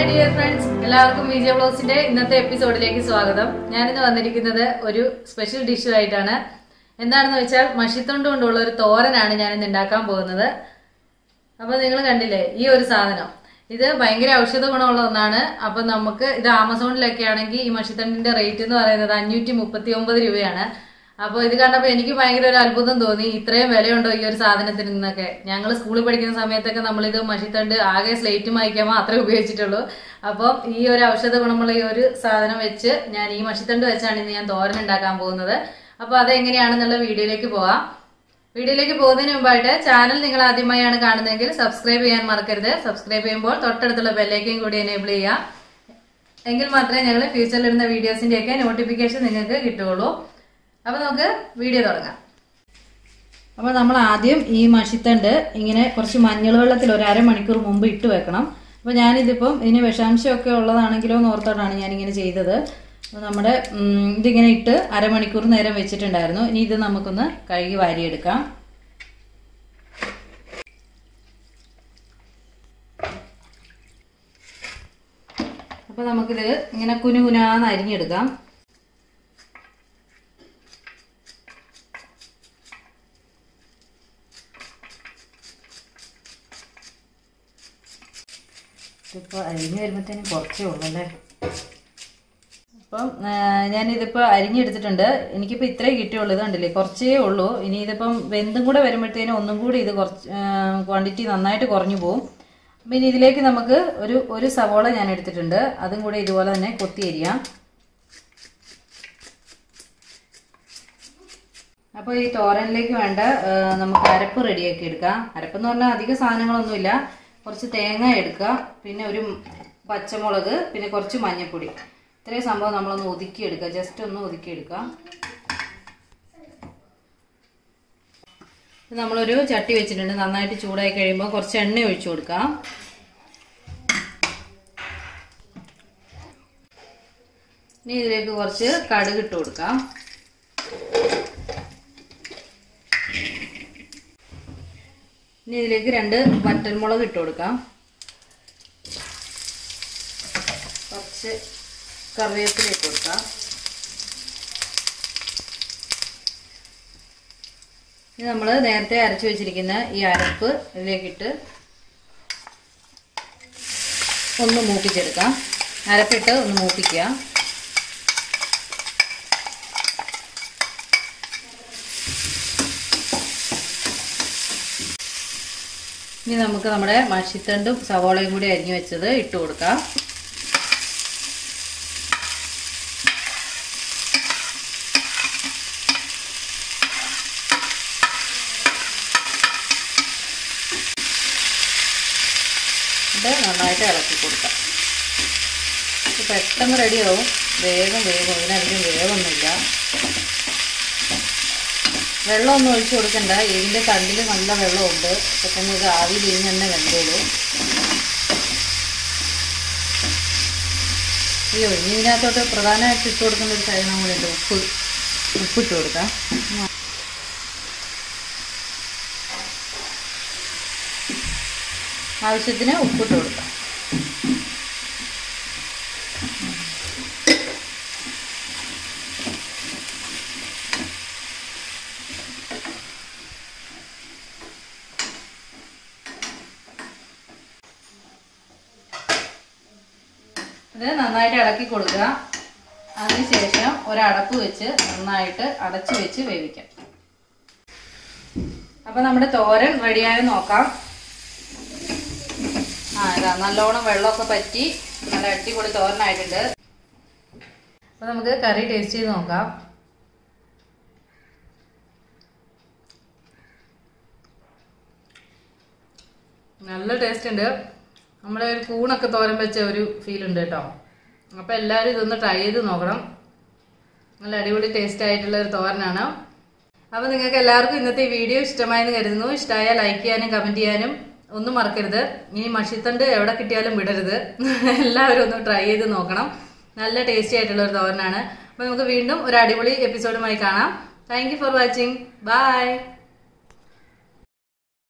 hi dear friends എല്ലാവർക്കും വിജയ ബ്ലോഗ്സിന്റെ ഇന്നത്തെ എപ്പിസോഡിലേക്ക് സ്വാഗതം ഞാനിന്ന് വന്നിരിക്കുന്നത് ഒരു സ്പെഷ്യൽ ഡിഷുമായിട്ടാണ് എന്താണെന്ന് വെച്ചാൽ മഷിത്തൊണ്ട് കൊണ്ടുള്ള ഒരു തോരനാണ് ഞാനിന്ന് ഉണ്ടാക്കാൻ പോകുന്നത് അപ്പൊ നിങ്ങൾ കണ്ടില്ലേ ഈ ഒരു സാധനം ഇത് ഭയങ്കര ഔഷധ ഗുണമുള്ള ഒന്നാണ് അപ്പൊ നമുക്ക് ഇത് ആമസോണിലൊക്കെ ആണെങ്കിൽ ഈ മഷിത്തണ്ടിന്റെ റേറ്റ് എന്ന് പറയുന്നത് അഞ്ഞൂറ്റി മുപ്പത്തി ഒമ്പത് രൂപയാണ് അപ്പോൾ ഇത് കണ്ടപ്പോൾ എനിക്ക് ഭയങ്കര ഒരു അത്ഭുതം തോന്നി ഇത്രയും വിലയുണ്ടോ ഈ ഒരു സാധനത്തിന് നിന്നൊക്കെ ഞങ്ങൾ സ്കൂളിൽ പഠിക്കുന്ന സമയത്തൊക്കെ നമ്മളിത് മഷിത്തണ്ട് ആകെ സ്ലേറ്റ് മായ്ക്കാൻ മാത്രമേ ഉപയോഗിച്ചിട്ടുള്ളൂ അപ്പം ഈ ഒരു ഔഷധ ഗുണമുള്ള ഈ ഒരു സാധനം വെച്ച് ഞാൻ ഈ മഷിത്തണ്ട് വെച്ചാണ് ഇന്ന് ഞാൻ തോരൻ ഉണ്ടാക്കാൻ പോകുന്നത് അപ്പോൾ അതെങ്ങനെയാണെന്നുള്ള വീഡിയോയിലേക്ക് പോവാം വീഡിയോയിലേക്ക് പോകുന്നതിന് മുമ്പായിട്ട് ചാനൽ നിങ്ങൾ ആദ്യമായാണ് കാണുന്നതെങ്കിൽ സബ്സ്ക്രൈബ് ചെയ്യാൻ മറക്കരുത് സബ്സ്ക്രൈബ് ചെയ്യുമ്പോൾ തൊട്ടടുത്തുള്ള ബെല്ലേക്കും കൂടി എനേബിൾ ചെയ്യുക എങ്കിൽ മാത്രമേ ഞങ്ങൾ ഫ്യൂച്ചറിൽ ഇടുന്ന വീഡിയോസിന്റെ ഒക്കെ നോട്ടിഫിക്കേഷൻ നിങ്ങൾക്ക് കിട്ടുകയുള്ളൂ അപ്പൊ നമുക്ക് വീഡിയോ തുടങ്ങാം അപ്പൊ നമ്മൾ ആദ്യം ഈ മഷിത്തണ്ട് ഇങ്ങനെ കുറച്ച് മഞ്ഞൾ വെള്ളത്തിൽ ഒരു അരമണിക്കൂർ മുമ്പ് ഇട്ട് വെക്കണം അപ്പൊ ഞാനിതിപ്പം ഇതിന് വിഷാംശമൊക്കെ ഉള്ളതാണെങ്കിലോ എന്ന് ഓർത്തോട്ടാണ് ഞാനിങ്ങനെ ചെയ്തത് അപ്പൊ നമ്മുടെ ഉം, ഇതിങ്ങനെ ഇട്ട് അരമണിക്കൂർ നേരം വെച്ചിട്ടുണ്ടായിരുന്നു ഇനി ഇത് നമുക്കൊന്ന് കഴുകി വാരിയെടുക്കാം അപ്പൊ നമുക്കിത് ഇങ്ങനെ കുനുകുനാന്ന് അരിഞ്ഞെടുക്കാം ഇതിപ്പോൾ അരിഞ്ഞ് വരുമ്പോഴത്തേനും കുറച്ചേ ഉള്ളൂ അല്ലേ അപ്പം ആ, ഞാനിതിപ്പോൾ അരിഞ്ഞെടുത്തിട്ടുണ്ട് എനിക്കിപ്പോൾ ഇത്രേ കിട്ടിയുള്ളൂ ഇത് കണ്ടില്ലേ കുറച്ചേ ഉള്ളൂ ഇനി ഇതിപ്പം വെന്തും കൂടെ വരുമ്പോഴത്തേനും ഒന്നും കൂടി ഇത് കുറച്ച് ക്വാണ്ടിറ്റി നന്നായിട്ട് കുറഞ്ഞു പോകും അപ്പം ഇനി ഇതിലേക്ക് നമുക്ക് ഒരു ഒരു സവോള ഞാൻ എടുത്തിട്ടുണ്ട് അതും കൂടെ ഇതുപോലെ തന്നെ കൊത്തി അരിയാം അപ്പോൾ ഈ തോരനിലേക്ക് വേണ്ട ആ, നമുക്ക് അരപ്പ് റെഡിയാക്കി എടുക്കാം അരപ്പെന്ന് പറഞ്ഞാൽ അധിക സാധനങ്ങളൊന്നുമില്ല കുറച്ച് തേങ്ങ എടുക്കുക പിന്നെ ഒരു പച്ചമുളക് പിന്നെ കുറച്ച് മഞ്ഞൾപ്പൊടി ഇത്രയും സംഭവം നമ്മളൊന്ന് ഒതുക്കി എടുക്കുക ജസ്റ്റ് ഒന്ന് ഒതുക്കി എടുക്കുക ഇത് നമ്മളൊരു ചട്ടി വെച്ചിട്ടുണ്ട് നന്നായിട്ട് ചൂടായി കഴിയുമ്പോൾ കുറച്ച് എണ്ണ ഒഴിച്ചു കൊടുക്കാം ഇനി ഇതിലേക്ക് കുറച്ച് കടുക് ഇട്ട് കൊടുക്കാം ഇനി ഇതിലേക്ക് രണ്ട് വറ്റൽമുളക് ഇട്ട് കൊടുക്കാം കുറച്ച് കറിവേപ്പില ഇട്ട് കൊടുക്കാം ഇനി നമ്മൾ നേരത്തെ അരച്ചു വെച്ചിരിക്കുന്ന ഈ അരപ്പ് ഇതിലേക്കിട്ട് ഒന്ന് മൂപ്പിച്ചെടുക്കാം അരപ്പിട്ട് ഒന്ന് മൂപ്പിക്കുക ഇനി നമുക്ക് നമ്മുടെ മഷിത്തണ്ടും സവോളയും കൂടി അരിഞ്ഞു വെച്ചത് ഇട്ട് കൊടുക്കാം ഇത് നന്നായിട്ട് ഇളക്കി കൊടുക്കാം ഇത് പെട്ടെന്ന് റെഡിയാവും വേഗം വേഗം ഇതിനധികം വേഗമൊന്നുമില്ല വെള്ളമൊന്നും ഒഴിച്ചു കൊടുക്കണ്ട ഇതിൻ്റെ തണ്ടിൽ നല്ല വെള്ളമുണ്ട് പെട്ടെന്ന് ഇത് ആവിയിൽ ഇരിഞ്ഞ് തന്നെ വെന്തോളൂ അയ്യോ ഇനി ഇതിനകത്തോട്ട് പ്രധാനമായിട്ട് ഇട്ട് കൊടുക്കുന്ന ഒരു സാധനം കൂടെ ഉണ്ട് ഉപ്പ് ഉപ്പിട്ട് കൊടുക്കാം ആവശ്യത്തിന് ഉപ്പിട്ട് കൊടുക്കാം ഇത് നന്നായിട്ട് ഇളക്കി കൊടുക്കുക അതിനുശേഷം ഒരടപ്പ് വെച്ച് നന്നായിട്ട് അടച്ചു വെച്ച് വേവിക്കാം അപ്പൊ നമ്മുടെ തോരൻ റെഡിയായി നോക്കാം ആ ഇതാ നല്ലോണം വെള്ളമൊക്കെ പറ്റി നല്ല അടിപൊളി തോരനായിട്ടുണ്ട് അപ്പൊ നമുക്ക് കറി ടേസ്റ്റ് ചെയ്ത് നോക്കാം നല്ല ടേസ്റ്റ് ഉണ്ട് നമ്മുടെ ഒരു കൂണൊക്കെ തോരൻ വെച്ച ഒരു ഫീൽ ഉണ്ട് കേട്ടോ അപ്പോൾ എല്ലാവരും ഇതൊന്ന് ട്രൈ ചെയ്ത് നോക്കണം നല്ല അടിപൊളി ടേസ്റ്റ് ആയിട്ടുള്ള ഒരു തോരനാണ് അപ്പോൾ നിങ്ങൾക്ക് എല്ലാവർക്കും ഇന്നത്തെ ഈ വീഡിയോ ഇഷ്ടമായെന്ന് കരുതുന്നു ഇഷ്ടമായാൽ ലൈക്ക് ചെയ്യാനും കമൻറ്റ് ചെയ്യാനും ഒന്നും മറക്കരുത് ഇനി മഷിത്തണ്ട് എവിടെ കിട്ടിയാലും വിടരുത് എല്ലാവരും ഒന്ന് ട്രൈ ചെയ്ത് നോക്കണം നല്ല ടേസ്റ്റി ആയിട്ടുള്ള ഒരു തോരനാണ് അപ്പോൾ നമുക്ക് വീണ്ടും ഒരു അടിപൊളി എപ്പിസോഡുമായി കാണാം thank you for watching by